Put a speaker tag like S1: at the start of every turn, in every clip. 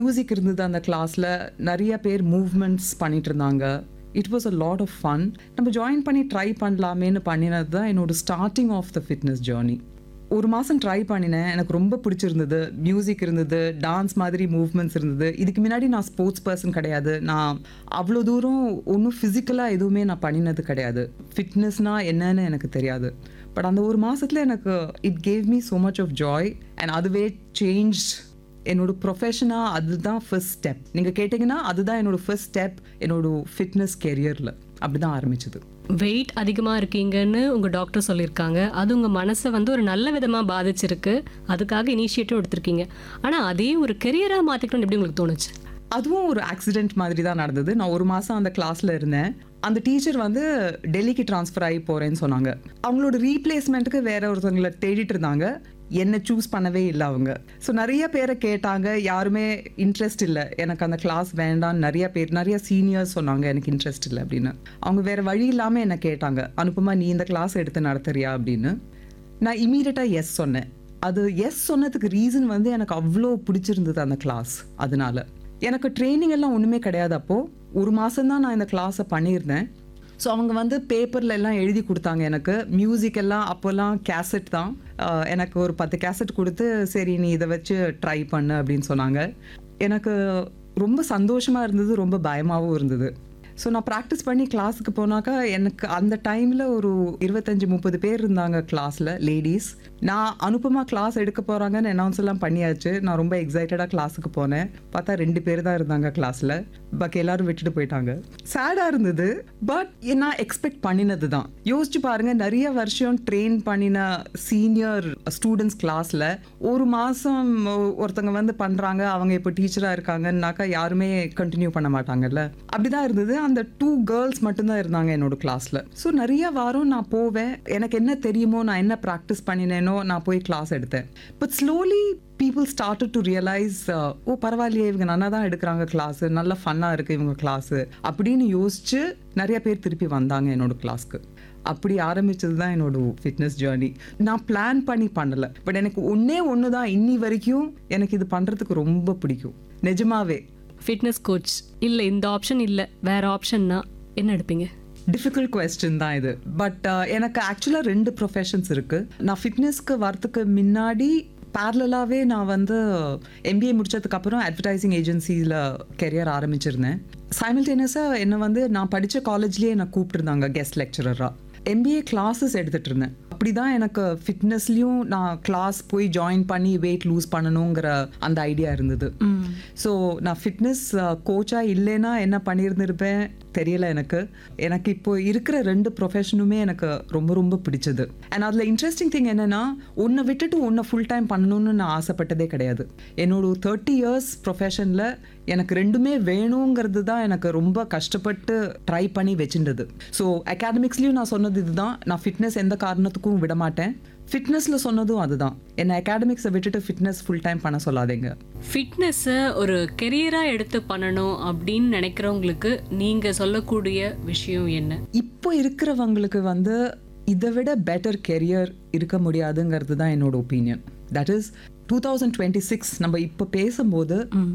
S1: music இருந்தது அந்த கிளாஸில் நிறைய பேர் மூவ்மெண்ட்ஸ் பண்ணிட்டு இருந்தாங்க it was a lot of fun நம்ம ஜாயின் பண்ணி ட்ரை பண்ணலாமேன்னு பண்ணினது தான் என்னோட starting of the fitness journey ஒரு மாதம் ட்ரை பண்ணினேன் எனக்கு ரொம்ப பிடிச்சிருந்தது மியூசிக் இருந்தது டான்ஸ் மாதிரி மூவ்மெண்ட்ஸ் இருந்தது இதுக்கு முன்னாடி நான் ஸ்போர்ட்ஸ் பர்சன் கிடையாது நான் அவ்வளோ தூரம் ஒன்றும் ஃபிசிக்கலாக எதுவுமே நான் பண்ணினது கிடையாது ஃபிட்னஸ்னால் என்னன்னு எனக்கு தெரியாது பட் அந்த ஒரு மாதத்தில் எனக்கு it gave me so much of joy and அதுவே சேஞ்ச் என்னோட ப்ரொஃபஷனாக அதுதான் ஃபர்ஸ்ட் ஸ்டெப் நீங்கள் கேட்டிங்கன்னா அதுதான் என்னோட ஃபர்ஸ்ட் ஸ்டெப் என்னோட ஃபிட்னஸ் கெரியரில் அப்படி தான் ஆரம்பிச்சது
S2: வெயிட் அதிகமாக இருக்கீங்கன்னு உங்கள் டாக்டர் சொல்லியிருக்காங்க அது உங்கள் மனசை வந்து ஒரு நல்ல விதமாக பாதிச்சிருக்கு அதுக்காக இனிஷியேட்டிவ் எடுத்திருக்கீங்க ஆனால் அதே ஒரு கெரியராக மாற்றிக்கணும்னு எப்படி உங்களுக்கு தோணுச்சு
S1: அதுவும் ஒரு ஆக்சிடென்ட் மாதிரி தான் நடந்தது நான் ஒரு மாதம் அந்த கிளாஸில் இருந்தேன் அந்த டீச்சர் வந்து டெல்லிக்கு ட்ரான்ஸ்ஃபர் ஆகி போகிறேன்னு சொன்னாங்க அவங்களோட ரீப்ளேஸ்மெண்ட்டுக்கு வேற ஒருத்தவங்களை தேடிட்டு இருந்தாங்க என்னை சூஸ் பண்ணவே இல்லை அவங்க ஸோ நிறைய பேரை கேட்டாங்க யாருமே இன்ட்ரெஸ்ட் இல்லை எனக்கு அந்த கிளாஸ் வேண்டாம் நிறைய பேர் நிறைய சீனியர்ஸ் சொன்னாங்க எனக்கு இன்ட்ரெஸ்ட் இல்லை அப்படின்னு அவங்க வேற வழி இல்லாமல் என்னை கேட்டாங்க அனுப்புமா நீ இந்த கிளாஸ் எடுத்து நடத்துறியா அப்படின்னு நான் இமீடியட்டாக எஸ் சொன்னேன் அது எஸ் சொன்னதுக்கு ரீசன் வந்து எனக்கு அவ்வளோ பிடிச்சிருந்தது அந்த கிளாஸ் அதனால எனக்கு ட்ரைனிங் எல்லாம் ஒன்றுமே கிடையாது அப்போது ஒரு மாதம்தான் நான் இந்த கிளாஸை பண்ணியிருந்தேன் ஸோ அவங்க வந்து பேப்பரில் எல்லாம் எழுதி கொடுத்தாங்க எனக்கு மியூசிக் எல்லாம் அப்போல்லாம் கேசட் தான் ஆஹ் எனக்கு ஒரு பத்து கேசட் கொடுத்து சரி நீ இதை வச்சு ட்ரை பண்ணு அப்படின்னு சொன்னாங்க எனக்கு ரொம்ப சந்தோஷமாக இருந்தது ரொம்ப பயமாகவும் இருந்தது ஸோ நான் ப்ராக்டிஸ் பண்ணி கிளாஸுக்கு போனாக்கா எனக்கு அந்த டைமில் ஒரு இருபத்தஞ்சி முப்பது பேர் இருந்தாங்க கிளாஸில் லேடிஸ் நான் அனுப்பமா கிளாஸ் எடுக்க போகிறாங்கன்னு அனௌன்ஸ் எல்லாம் பண்ணியாச்சு நான் ரொம்ப எக்ஸைட்டடாக கிளாஸுக்கு போனேன் பார்த்தா ரெண்டு பேர் தான் இருந்தாங்க கிளாஸில் பாக்கி எல்லாரும் விட்டுட்டு போயிட்டாங்க சேடாக இருந்தது பட் நான் எக்ஸ்பெக்ட் பண்ணினது தான் யோசிச்சு பாருங்க நிறைய வருஷம் ட்ரெயின் பண்ணின சீனியர் ஸ்டூடெண்ட்ஸ் கிளாஸில் ஒரு மாதம் ஒருத்தங்க வந்து பண்ணுறாங்க அவங்க இப்போ டீச்சராக இருக்காங்கன்னாக்கா யாருமே கண்டினியூ பண்ண மாட்டாங்கல்ல அப்படிதான் இருந்தது அந்த டூ கேர்ள்ஸ் மட்டும்தான் இருந்தாங்க என்னோட கிளாஸில் ஸோ நிறைய வாரம் நான் போவேன் எனக்கு என்ன தெரியுமோ நான் என்ன ப்ராக்டிஸ் பண்ணினேனோ நான் போய் கிளாஸ் எடுத்தேன் but slowly people started to realise ஓ பரவாயில்லையே இவங்க நல்லா தான் எடுக்கிறாங்க கிளாஸு நல்ல ஃபன்னாக இருக்குது இவங்க கிளாஸு அப்படின்னு யோசிச்சு நிறைய பேர் திருப்பி வந்தாங்க என்னோட கிளாஸ்க்கு அப்படி ஆரம்பிச்சது தான் என்னோட ஃபிட்னஸ் ஜேர்னி நான் பிளான் பண்ணி பண்ணலை பட் எனக்கு ஒன்றே ஒன்று தான் இன்னி வரைக்கும் எனக்கு இது பண்ணுறதுக்கு ரொம்ப பிடிக்கும் நிஜமாவே
S2: ஃபிட்னஸ் கோச் இல்லை இந்த ஆப்ஷன் இல்லை வேற ஆப்ஷன்னா என்ன எடுப்பீங்க
S1: டிஃபிகல்ட் கொஸ்டின் தான் இது பட் எனக்கு ஆக்சுவலாக ரெண்டு ப்ரொஃபஷன்ஸ் இருக்குது நான் ஃபிட்னஸ்க்கு வரத்துக்கு முன்னாடி பேரலாகவே நான் வந்து எம்பிஏ முடிச்சதுக்கப்புறம் அட்வர்டைசிங் ஏஜென்சியில் கெரியர் ஆரம்பிச்சிருந்தேன் சைமல்டேனியஸாக என்னை வந்து நான் படித்த காலேஜ்லேயே என்னை கூப்பிட்டுருந்தாங்க கெஸ்ட் லெக்சரராக எம்பிஏ கிளாஸஸ் எடுத்துகிட்டு இருந்தேன் அப்படி தான் எனக்கு ஃபிட்னஸ்லேயும் நான் கிளாஸ் போய் ஜாயின் பண்ணி வெயிட் லூஸ் பண்ணணுங்கிற அந்த ஐடியா இருந்தது ஸோ நான் ஃபிட்னஸ் கோச்சாக இல்லைன்னா என்ன பண்ணியிருந்திருப்பேன் தெரியல எனக்கு எனக்கு இப்போ இருக்கிற ரெண்டு ப்ரொஃபஷனுமே எனக்கு ரொம்ப ரொம்ப பிடிச்சது அண்ட் அதில் இன்ட்ரெஸ்டிங் திங் என்னென்னா ஒன்றை விட்டுட்டு ஒன்றை ஃபுல் டைம் பண்ணணும்னு நான் ஆசைப்பட்டதே கிடையாது என்னோட தேர்ட்டி இயர்ஸ் ப்ரொஃபஷனில் எனக்கு ரெண்டுமே வேணுங்கிறது தான் எனக்கு ரொம்ப கஷ்டப்பட்டு ட்ரை பண்ணி வச்சுருந்தது ஸோ அகாடமிக்ஸ்லேயும் நான் சொன்னது இதுதான் நான் ஃபிட்னஸ் எந்த காரணத்துக்கும் விட மாட்டேன் ஃபிட்னஸில் சொன்னதும் அதுதான் என்னை அகாடமிக்ஸை விட்டுட்டு ஃபிட்னஸ் ஃபுல் டைம் பண்ண சொல்லாதீங்க
S2: ஃபிட்னஸை ஒரு கெரியராக எடுத்து பண்ணணும் அப்படின்னு நினைக்கிறவங்களுக்கு நீங்கள் சொல்லக்கூடிய விஷயம் என்ன
S1: இப்போ இருக்கிறவங்களுக்கு வந்து இதை விட பெட்டர் கெரியர் இருக்க முடியாதுங்கிறது தான் என்னோட opinion that is two thousand twenty six நம்ம இப்போ பேசும்போது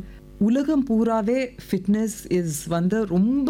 S1: உலகம் பூராவே ஃபிட்னஸ் இஸ் வந்து ரொம்ப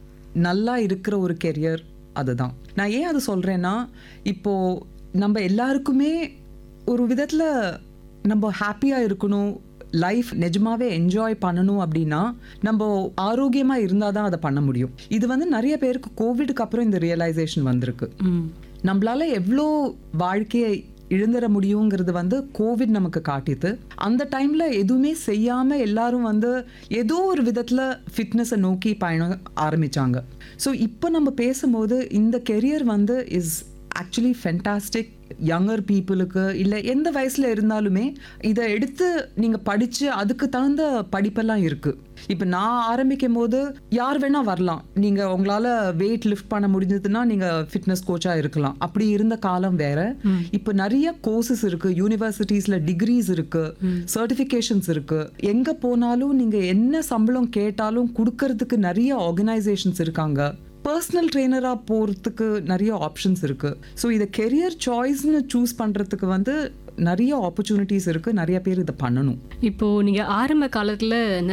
S1: நல்லா இருக்கிற ஒரு கெரியர் அதுதான் நான் ஏன் அது சொல்கிறேன்னா இப்போது நம்ம எல்லாருக்குமே ஒரு விதத்தில் நம்ம ஹாப்பியாக இருக்கணும் லைஃப் நிஜமாவே என்ஜாய் பண்ணணும் அப்படின்னா நம்ம ஆரோக்கியமாக இருந்தால் தான் அதை பண்ண முடியும் இது வந்து நிறைய பேருக்கு கோவிடுக்கு அப்புறம் இந்த ரியலைசேஷன் வந்திருக்கு நம்மளால எவ்வளோ வாழ்க்கையை இழந்துட முடியுங்கிறது வந்து கோவிட் நமக்கு காட்டிது அந்த டைம்ல எதுவுமே செய்யாம எல்லாரும் வந்து ஏதோ ஒரு விதத்துல ஃபிட்னஸை நோக்கி பயணம் ஆரம்பிச்சாங்க ஸோ இப்போ நம்ம பேசும்போது இந்த கெரியர் வந்து இஸ் ஆக்சுவலி ஃபென்டாஸ்டிக் யங்கர் பீப்புளுக்கு இல்லை எந்த வயசில் இருந்தாலுமே இதை எடுத்து நீங்கள் படித்து அதுக்கு தகுந்த படிப்பெல்லாம் இருக்குது இப்போ நான் ஆரம்பிக்கும் போது யார் வேணால் வரலாம் நீங்கள் உங்களால் வெயிட் லிஃப்ட் பண்ண முடிஞ்சதுன்னா நீங்கள் ஃபிட்னஸ் கோச்சாக இருக்கலாம் அப்படி இருந்த காலம் வேற இப்போ நிறைய கோர்சஸ் இருக்கு யூனிவர்சிட்டிஸில் டிகிரிஸ் இருக்கு சர்டிஃபிகேஷன்ஸ் இருக்கு எங்கே போனாலும் நீங்கள் என்ன சம்பளம் கேட்டாலும் கொடுக்கறதுக்கு நிறைய ஆர்கனைசேஷன்ஸ் இருக்காங்க பர்சனல் ட்ரெயினராக போகிறதுக்கு நிறைய ஆப்ஷன்ஸ் இருக்குது ஸோ இதை கெரியர் சாய்ஸ்னு சூஸ் பண்ணுறதுக்கு வந்து நிறைய ஆப்பர்ச்சுனிட்டிஸ் இருக்குது நிறைய பேர் இதை பண்ணணும்
S2: இப்போ நீங்க ஆரம்ப காலத்துல